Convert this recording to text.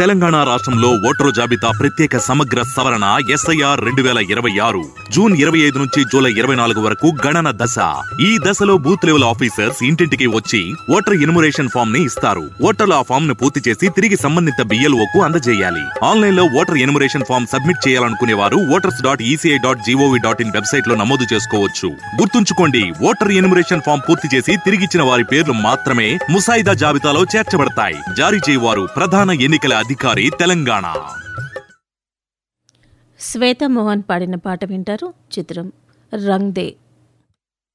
తెలంగాణ రాష్ట్రంలో ఓటరు జాబితా ప్రత్యేక సమగ్ర సవరణ ఎస్ఐఆర్ రెండు వేల ఇరవై ఆరు జూన్ ఇరవై ఐదు నుంచి జూలై ఇరవై నాలుగు వరకు గణన దశ ఈ దశలో బూత్ లెవెల్ ఆఫీసర్స్ ఇంటింటికి వచ్చి ఓటర్ ఇనుమరేషన్ ఫామ్ ని ఇస్తారు ఓటర్లు ఆ ఫామ్ ను పూర్తి చేసి తిరిగి సంబంధిత బిఎల్ఓ కు అందజేయాలి ఆన్లైన్ లో ఓటర్ ఎనుమరేషన్ ఫామ్ సబ్మిట్ చేయాలనుకునే వారు voters dot ECI dot gov dot in website లో నమోదు చేసుకోవచ్చు గుర్తుంచుకోండి ఓటర్ ఎనుమరేషన్ ఫామ్ పూర్తి చేసి తిరిగిచ్చిన వారి పేర్లు మాత్రమే ముసాయిదా జాబితాలో చేర్చబడతాయి జారీ చేయవారు ప్రధాన ఎన్నికల అధికారి తెలంగాణ శ్వేత మోహన్ పాడిన పాట వింటారు చిత్రం రంగ్ దే